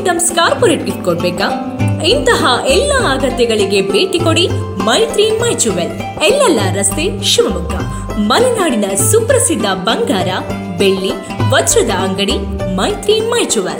items corporate gift ಕೊಡ್ಬೇಕಾ ಇಂತಹ ಎಲ್ಲ ಅಗತ್ಯಗಳಿಗೆ ಭೇಟಿ ಕೊಡಿ ಮೈತ್ರಿ ಮೈ ಜುವೆಲ್ ಎಲ್ಲೆಲ್ಲ ರಸ್ತೆ ಶಿವಮೊಗ್ಗ ಮಲೆನಾಡಿನ ಸುಪ್ರಸಿದ್ಧ ಬಂಗಾರ ಬೆಳ್ಳಿ ವಜ್ರದ ಅಂಗಡಿ ಮೈತ್ರಿ ಮೈ ಜುವೆಲ್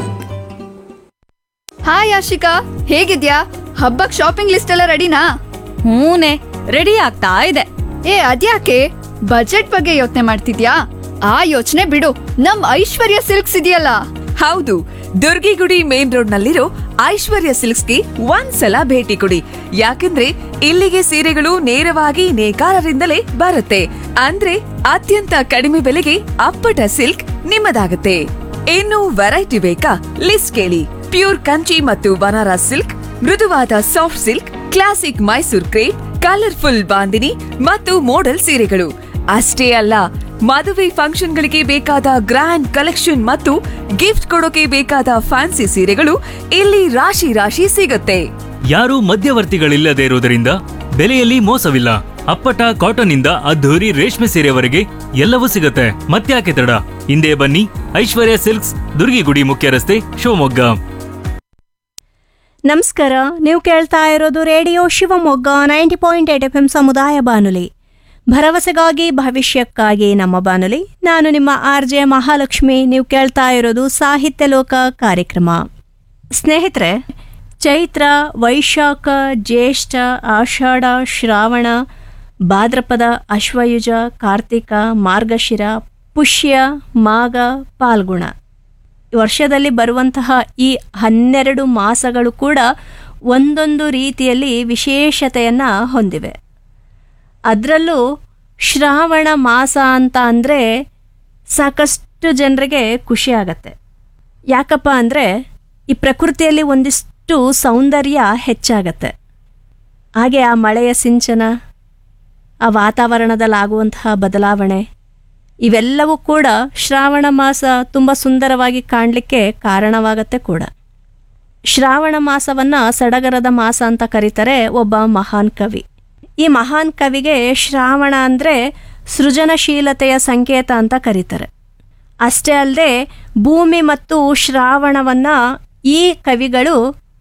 ಹಾಯ್ ಆಶಿಕಾ ಹೇಗಿದ್ಯಾ ಹಬ್ಬಕ್ ಶಾಪಿಂಗ್ ಲಿಸ್ಟ್ ಎಲ್ಲ ರೆಡಿನಾ ಹೂನೆ ರೆಡಿ ಆಗ್ತಾ ಇದೆ ಏ ಅದ್ಯಾಕೆ ಬಜೆಟ್ ಬಗ್ಗೆ ಯೋಚನೆ ಮಾಡ್ತಿದ್ಯಾ ಆ ಯೋಚನೆ ಬಿಡು ನಮ್ ಐಶ್ವರ್ಯ ಸಿಲ್ಕ್ಸ್ ಇದೆಯಲ್ಲ ಹೌದು ದುರ್ಗಿಗುಡಿ ಮೇನ್ ರೋಡ್ ನಲ್ಲಿರೋ ಐಶ್ವರ್ಯ ಸಿಲ್ಕ್ಸ್ಗೆ ಒಂದ್ಸಲ ಭೇಟಿ ಕೊಡಿ ಯಾಕಂದ್ರೆ ಇಲ್ಲಿಗೆ ಸೀರೆಗಳು ನೇರವಾಗಿ ನೇಕಾರರಿಂದಲೇ ಬರುತ್ತೆ ಅಂದ್ರೆ ಅತ್ಯಂತ ಕಡಿಮೆ ಬೆಲೆಗೆ ಅಪ್ಪಟ ಸಿಲ್ಕ್ ನಿಮ್ಮದಾಗುತ್ತೆ ಇನ್ನು ವೆರೈಟಿ ಬೇಕಾ ಲಿಸ್ಟ್ ಕೇಳಿ ಪ್ಯೂರ್ ಕಂಚಿ ಮತ್ತು ಬನಾರಸ್ ಸಿಲ್ಕ್ ಮೃದುವಾದ soft silk classic Mysore crepe colourful bandhani ಮತ್ತು ಮೋಡಲ್ ಸೀರೆಗಳು ಅಷ್ಟೇ ಅಲ್ಲ ಮದುವೆ ಫಂಕ್ಷನ್ಗಳಿಗೆ ಬೇಕಾದ ಗ್ರ್ಯಾಂಡ್ ಕಲೆಕ್ಷನ್ ಮತ್ತು ಗಿಫ್ಟ್ ಕೊಡೋಕೆ ಬೇಕಾದ ಫ್ಯಾನ್ಸಿ ಸೀರೆಗಳು ಇಲ್ಲಿ ರಾಶಿ ರಾಶಿ ಸಿಗುತ್ತೆ ಯಾರೂ ಮಧ್ಯವರ್ತಿಗಳಿಲ್ಲದೆ ಇರುವುದರಿಂದ ಬೆಲೆಯಲ್ಲಿ ಮೋಸವಿಲ್ಲ ಅಪ್ಪಟ ಕಾಟನ್ ಇಂದ ಅದ್ಧೂರಿ ರೇಷ್ಮೆ ಸೀರೆವರೆಗೆ ಎಲ್ಲವೂ ಸಿಗುತ್ತೆ ಮತ್ತ್ಯಾಕೆ ತಡ ಹಿಂದೆ ಬನ್ನಿ ಐಶ್ವರ್ಯ ಸಿಲ್ಕ್ಸ್ ದುರ್ಗಿಗುಡಿ ಮುಖ್ಯ ರಸ್ತೆ ಶಿವಮೊಗ್ಗ ನಮಸ್ಕಾರ ನೀವು ಕೇಳ್ತಾ ಇರೋದು radio Shivamogga ninety point eight F M ಸಮುದಾಯ ಬಾನುಲಿ ಭರವಸೆಗಾಗಿ ಭವಿಷ್ಯಕ್ಕಾಗಿ ನಮ್ಮ ಬಾನುಲಿ ನಾನು ನಿಮ್ಮ ಆರ್ ಜೆ ಮಹಾಲಕ್ಷ್ಮಿ ನೀವು ಕೇಳ್ತಾ ಇರೋದು ಸಾಹಿತ್ಯ ಲೋಕ ಕಾರ್ಯಕ್ರಮ ಸ್ನೇಹಿತರೆ ಚೈತ್ರ ವೈಶಾಖ ಜ್ಯೇಷ್ಠ ಆಷಾಢ ಶ್ರಾವಣ ಭಾದ್ರಪದ ಅಶ್ವಯುಜ ಕಾರ್ತಿಕ ಮಾರ್ಗಶಿರ ಪುಷ್ಯ ಮಾಘ ಪಾಲ್ಗುಣ ವರ್ಷದಲ್ಲಿ ಬರುವಂತಹ ಈ ಹನ್ನೆರಡು ಮಾಸಗಳು ಕೂಡ ಒಂದೊಂದು ರೀತಿಯಲ್ಲಿ ವಿಶೇಷತೆಯನ್ನು ಹೊಂದಿವೆ ಅದರಲ್ಲೂ ಶ್ರಾವಣ ಮಾಸ ಅಂತ ಅಂದರೆ ಸಾಕಷ್ಟು ಜನರಿಗೆ ಖುಷಿ ಆಗತ್ತೆ ಯಾಕಪ್ಪ ಅಂದರೆ ಈ ಪ್ರಕೃತಿಯಲ್ಲಿ ಒಂದಿಷ್ಟು ಸೌಂದರ್ಯ ಹೆಚ್ಚಾಗತ್ತೆ ಹಾಗೆ ಆ ಮಳೆಯ ಸಿಂಚನ ಆ ವಾತಾವರಣದಲ್ಲಾಗುವಂತಹ ಬದಲಾವಣೆ ಇವೆಲ್ಲವೂ ಕೂಡ ಶ್ರಾವಣ ಮಾಸ ತುಂಬ ಸುಂದರವಾಗಿ ಕಾಣಲಿಕ್ಕೆ ಕಾರಣವಾಗತ್ತೆ ಕೂಡ ಶ್ರಾವಣ ಮಾಸವನ್ನು ಸಡಗರದ ಮಾಸ ಅಂತ ಕರೀತಾರೆ ಒಬ್ಬ ಮಹಾನ್ ಕವಿ ಈ ಮಹಾನ್ ಕವಿಗೆ ಶ್ರಾವಣ ಅಂದರೆ ಸೃಜನಶೀಲತೆಯ ಸಂಕೇತ ಅಂತ ಕರೀತಾರೆ ಅಷ್ಟೇ ಅಲ್ಲದೆ ಭೂಮಿ ಮತ್ತು ಶ್ರಾವಣವನ್ನು ಈ ಕವಿಗಳು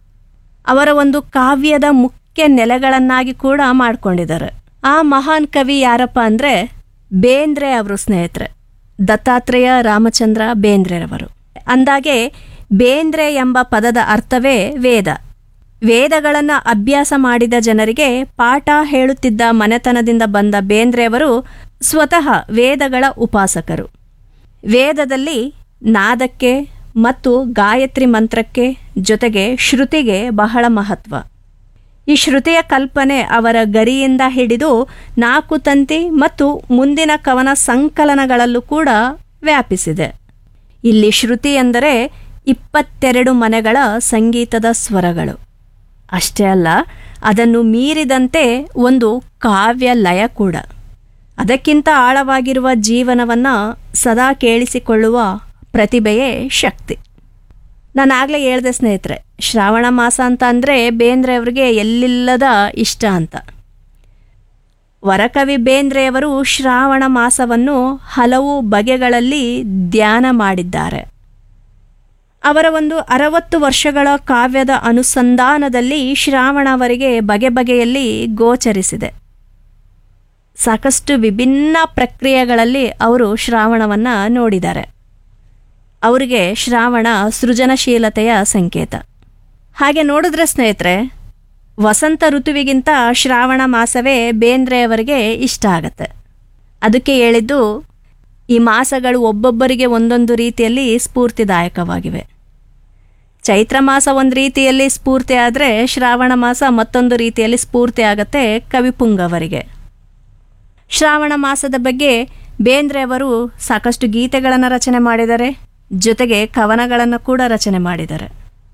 ಅವರ ಒಂದು ಕಾವ್ಯದ ಮುಖ್ಯ ನೆಲೆಗಳನ್ನಾಗಿ ಕೂಡ ಮಾಡ್ಕೊಂಡಿದ್ದಾರೆ ಆ ಮಹಾನ್ ಕವಿ ಯಾರಪ್ಪ ಅಂದರೆ ಬೇಂದ್ರೆ ಅವರು ಸ್ನೇಹಿತರೆ ದತ್ತಾತ್ರೇಯ ರಾಮಚಂದ್ರ ಬೇಂದ್ರೆರವರು ಅಂದಾಗೆ ಬೇಂದ್ರೆ ಎಂಬ ಪದದ ಅರ್ಥವೇ ವೇದ ವೇದಗಳನ್ನು ಅಭ್ಯಾಸ ಮಾಡಿದ ಜನರಿಗೆ ಪಾಠ ಹೇಳುತ್ತಿದ್ದ ಮನೆತನದಿಂದ ಬಂದ ಬೇಂದ್ರೆಯವರು ಸ್ವತಃ ವೇದಗಳ ಉಪಾಸಕರು ವೇದದಲ್ಲಿ ನಾದಕ್ಕೆ ಮತ್ತು ಗಾಯತ್ರಿ ಮಂತ್ರಕ್ಕೆ ಜೊತೆಗೆ ಶ್ರುತಿಗೆ ಬಹಳ ಮಹತ್ವ ಈ ಶ್ರುತಿಯ ಕಲ್ಪನೆ ಅವರ ಗರಿಯಿಂದ ಹಿಡಿದು ನಾಲ್ಕು ತಂತಿ ಮತ್ತು ಮುಂದಿನ ಕವನ ಸಂಕಲನಗಳಲ್ಲೂ ಕೂಡ ವ್ಯಾಪಿಸಿದೆ ಇಲ್ಲಿ ಶ್ರುತಿ ಎಂದರೆ ಇಪ್ಪತ್ತೆರಡು ಮನೆಗಳ ಸಂಗೀತದ ಸ್ವರಗಳು ಅಷ್ಟೇ ಅಲ್ಲ ಅದನ್ನು ಮೀರಿದಂತೆ ಒಂದು ಕಾವ್ಯ ಲಯ ಕೂಡ ಅದಕ್ಕಿಂತ ಆಳವಾಗಿರುವ ಜೀವನವನ್ನು ಸದಾ ಕೇಳಿಸಿಕೊಳ್ಳುವ ಪ್ರತಿಭೆಯೇ ಶಕ್ತಿ ನಾನು ಆಗಲೇ ಹೇಳ್ದೆ ಸ್ನೇಹಿತರೆ ಶ್ರಾವಣ ಮಾಸ ಅಂತ ಅಂದರೆ ಬೇಂದ್ರೆ ಅವರಿಗೆ ಎಲ್ಲಿಲ್ಲದ ಇಷ್ಟ ಅಂತ ವರಕವಿ ಬೇಂದ್ರೆಯವರು ಶ್ರಾವಣ ಮಾಸವನ್ನು ಹಲವು ಬಗೆಗಳಲ್ಲಿ ಧ್ಯಾನ ಮಾಡಿದ್ದಾರೆ ಅವರ ಒಂದು ಅರವತ್ತು ವರ್ಷಗಳ ಕಾವ್ಯದ ಅನುಸಂಧಾನದಲ್ಲಿ ಶ್ರಾವಣ ಅವರಿಗೆ ಬಗೆ ಬಗೆಯಲ್ಲಿ ಗೋಚರಿಸಿದೆ ಸಾಕಷ್ಟು ವಿಭಿನ್ನ ಪ್ರಕ್ರಿಯೆಗಳಲ್ಲಿ ಅವರು ಶ್ರಾವಣವನ್ನು ನೋಡಿದ್ದಾರೆ ಅವರಿಗೆ ಶ್ರಾವಣ ಸೃಜನಶೀಲತೆಯ ಸಂಕೇತ ಹಾಗೆ ನೋಡಿದ್ರೆ ಸ್ನೇಹಿತರೆ ವಸಂತ ಋತುವಿಗಿಂತ ಶ್ರಾವಣ ಮಾಸವೇ ಬೇಂದ್ರೆಯವರಿಗೆ ಇಷ್ಟ ಆಗತ್ತೆ ಅದಕ್ಕೆ ಹೇಳಿದ್ದು ಈ ಮಾಸಗಳು ಒಬ್ಬೊಬ್ಬರಿಗೆ ಒಂದೊಂದು ರೀತಿಯಲ್ಲಿ ಸ್ಫೂರ್ತಿದಾಯಕವಾಗಿವೆ ಚೈತ್ರ ಮಾಸ ಒಂದು ರೀತಿಯಲ್ಲಿ ಸ್ಫೂರ್ತಿ ಆದರೆ ಶ್ರಾವಣ ಮಾಸ ಮತ್ತೊಂದು ರೀತಿಯಲ್ಲಿ ಸ್ಫೂರ್ತಿ ಆಗತ್ತೆ ಕವಿಪುಂಗವರಿಗೆ ಶ್ರಾವಣ ಮಾಸದ ಬಗ್ಗೆ ಬೇಂದ್ರೆ ಅವರು ಸಾಕಷ್ಟು ಗೀತೆಗಳನ್ನು ರಚನೆ ಮಾಡಿದ್ದಾರೆ ಜೊತೆಗೆ ಕವನಗಳನ್ನು ಕೂಡ ರಚನೆ ಮಾಡಿದ್ದಾರೆ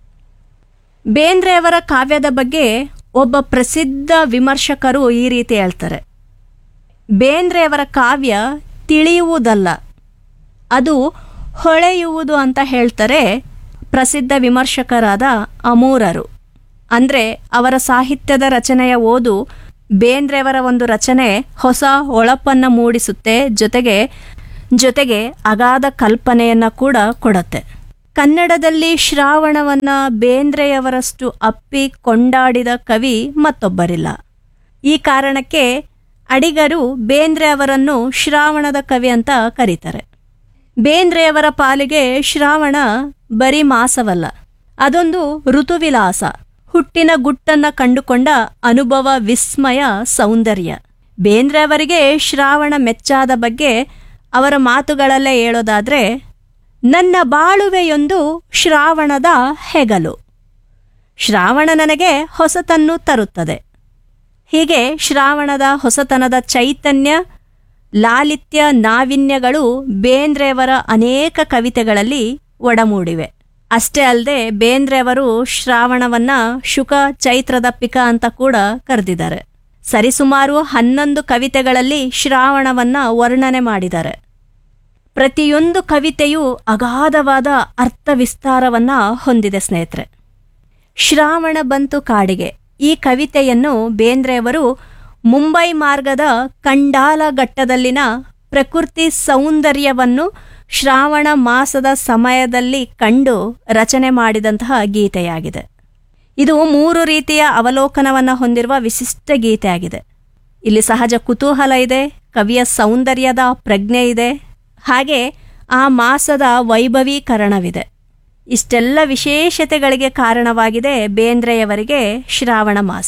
ಬೇಂದ್ರೆ ಅವರ ಕಾವ್ಯದ ಬಗ್ಗೆ ಒಬ್ಬ ಪ್ರಸಿದ್ಧ ವಿಮರ್ಶಕರು ಈ ರೀತಿ ಹೇಳ್ತಾರೆ ಬೇಂದ್ರೆ ಅವರ ಕಾವ್ಯ ತಿಳಿಯುವುದಲ್ಲ ಅದು ಹೊಳೆಯುವುದು ಅಂತ ಹೇಳ್ತಾರೆ ಪ್ರಸಿದ್ಧ ವಿಮರ್ಶಕರಾದ ಅಮೂರರು ಅಂದರೆ ಅವರ ಸಾಹಿತ್ಯದ ರಚನೆಯ ಓದು ಬೇಂದ್ರೆಯವರ ಒಂದು ರಚನೆ ಹೊಸ ಹೊಳಪನ್ನು ಮೂಡಿಸುತ್ತೆ ಜೊತೆಗೆ ಜೊತೆಗೆ ಅಗಾಧ ಕಲ್ಪನೆಯನ್ನು ಕೂಡ ಕೊಡುತ್ತೆ ಕನ್ನಡದಲ್ಲಿ ಶ್ರಾವಣವನ್ನ ಬೇಂದ್ರೆಯವರಷ್ಟು ಅಪ್ಪಿ ಕೊಂಡಾಡಿದ ಕವಿ ಮತ್ತೊಬ್ಬರಿಲ್ಲ ಈ ಕಾರಣಕ್ಕೆ ಅಡಿಗರು ಬೇಂದ್ರೆ ಅವರನ್ನು ಶ್ರಾವಣದ ಕವಿ ಅಂತ ಕರೀತಾರೆ ಬೇಂದ್ರೆಯವರ ಪಾಲಿಗೆ ಶ್ರಾವಣ ಬರೀ ಮಾಸವಲ್ಲ ಅದೊಂದು ಋತುವಿಲಾಸ ಹುಟ್ಟಿನ ಗುಟ್ಟನ್ನ ಕಂಡುಕೊಂಡ ಅನುಭವ ವಿಸ್ಮಯ ಸೌಂದರ್ಯ ಬೇಂದ್ರೆ ಅವರಿಗೆ ಶ್ರಾವಣ ಮೆಚ್ಚಾದ ಬಗ್ಗೆ ಅವರ ಮಾತುಗಳಲ್ಲೇ ಹೇಳೋದಾದ್ರೆ ನನ್ನ ಬಾಳುವೆಯೊಂದು ಶ್ರಾವಣದ ಹೆಗಲು ಶ್ರಾವಣ ನನಗೆ ಹೊಸತನ್ನು ತರುತ್ತದೆ ಹೀಗೆ ಶ್ರಾವಣದ ಹೊಸತನದ ಚೈತನ್ಯ ಲಾಲಿತ್ಯ ನಾವಿನ್ಯಗಳು ಬೇಂದ್ರೆಯವರ ಅನೇಕ ಕವಿತೆಗಳಲ್ಲಿ ಒಡಮೂಡಿವೆ ಅಷ್ಟೇ ಅಲ್ಲದೆ ಬೇಂದ್ರೆಯವರು ಶ್ರಾವಣವನ್ನ ಶುಕ ಚೈತ್ರದ ಪಿಕ ಅಂತ ಕೂಡ ಕರೆದಿದ್ದಾರೆ ಸರಿಸುಮಾರು ಹನ್ನೊಂದು ಕವಿತೆಗಳಲ್ಲಿ ಶ್ರಾವಣವನ್ನ ವರ್ಣನೆ ಮಾಡಿದ್ದಾರೆ ಪ್ರತಿಯೊಂದು ಕವಿತೆಯೂ ಅಗಾಧವಾದ ಅರ್ಥ ವಿಸ್ತಾರವನ್ನ ಹೊಂದಿದೆ ಸ್ನೇಹಿತರೆ ಶ್ರಾವಣ ಬಂತು ಕಾಡಿಗೆ ಈ ಕವಿತೆಯನ್ನು ಬೇಂದ್ರೆಯವರು ಮುಂಬೈ ಮಾರ್ಗದ ಕಂಡಾಲ ಘಟ್ಟದಲ್ಲಿನ ಪ್ರಕೃತಿ ಸೌಂದರ್ಯವನ್ನು ಶ್ರಾವಣ ಮಾಸದ ಸಮಯದಲ್ಲಿ ಕಂಡು ರಚನೆ ಮಾಡಿದಂತಹ ಗೀತೆಯಾಗಿದೆ ಇದು ಮೂರು ರೀತಿಯ ಅವಲೋಕನವನ್ನು ಹೊಂದಿರುವ ವಿಶಿಷ್ಟ ಗೀತೆಯಾಗಿದೆ ಇಲ್ಲಿ ಸಹಜ ಕುತೂಹಲ ಇದೆ ಕವಿಯ ಸೌಂದರ್ಯದ ಪ್ರಜ್ಞೆ ಇದೆ ಹಾಗೆ ಆ ಮಾಸದ ವೈಭವೀಕರಣವಿದೆ ಇಷ್ಟೆಲ್ಲ ವಿಶೇಷತೆಗಳಿಗೆ ಕಾರಣವಾಗಿದೆ ಬೇಂದ್ರೆಯವರಿಗೆ ಶ್ರಾವಣ ಮಾಸ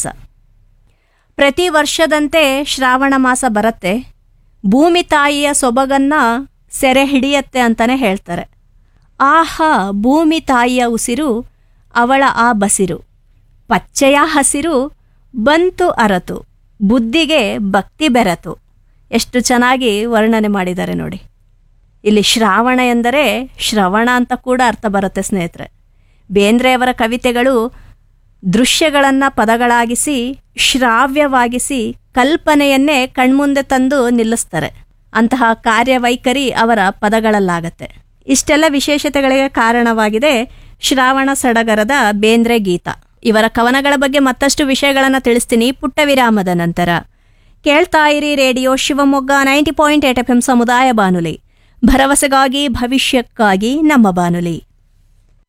ಪ್ರತಿ ವರ್ಷದಂತೆ ಶ್ರಾವಣ ಮಾಸ ಬರುತ್ತೆ ಭೂಮಿ ತಾಯಿಯ ಸೊಬಗನ್ನ ಸೆರೆ ಹಿಡಿಯತ್ತೆ ಅಂತಾನೆ ಹೇಳ್ತಾರೆ ಆಹಾ ಭೂಮಿ ತಾಯಿಯ ಉಸಿರು ಅವಳ ಆ ಬಸಿರು ಪಚ್ಚೆಯ ಹಸಿರು ಬಂತು ಅರತು ಬುದ್ಧಿಗೆ ಭಕ್ತಿ ಬೆರೆತು ಎಷ್ಟು ಚೆನ್ನಾಗಿ ವರ್ಣನೆ ಮಾಡಿದ್ದಾರೆ ನೋಡಿ ಇಲ್ಲಿ ಶ್ರಾವಣ ಎಂದರೆ ಶ್ರವಣ ಅಂತ ಕೂಡ ಅರ್ಥ ಬರುತ್ತೆ ಸ್ನೇಹಿತರೆ ಬೇಂದ್ರೆಯವರ ಕವಿತೆಗಳು ದೃಶ್ಯಗಳನ್ನು ಪದಗಳಾಗಿಸಿ ಶ್ರಾವ್ಯವಾಗಿಸಿ ಕಲ್ಪನೆಯನ್ನೇ ಕಣ್ಮುಂದೆ ತಂದು ನಿಲ್ಲಿಸ್ತಾರೆ ಅಂತಹ ಕಾರ್ಯವೈಖರಿ ಅವರ ಪದಗಳಲ್ಲಾಗತ್ತೆ ಇಷ್ಟೆಲ್ಲ ವಿಶೇಷತೆಗಳಿಗೆ ಕಾರಣವಾಗಿದೆ ಶ್ರಾವಣ ಸಡಗರದ ಬೇಂದ್ರೆ ಗೀತ ಇವರ ಕವನಗಳ ಬಗ್ಗೆ ಮತ್ತಷ್ಟು ವಿಷಯಗಳನ್ನು ತಿಳಿಸ್ತೀನಿ ಪುಟ್ಟ ವಿರಾಮದ ನಂತರ ಕೇಳ್ತಾ ಇರಿ radio Shivamogga ninety point eight F M ಸಮುದಾಯ ಬಾನುಲಿ ಭರವಸೆಗಾಗಿ ಭವಿಷ್ಯಕ್ಕಾಗಿ ನಮ್ಮ ಬಾನುಲಿ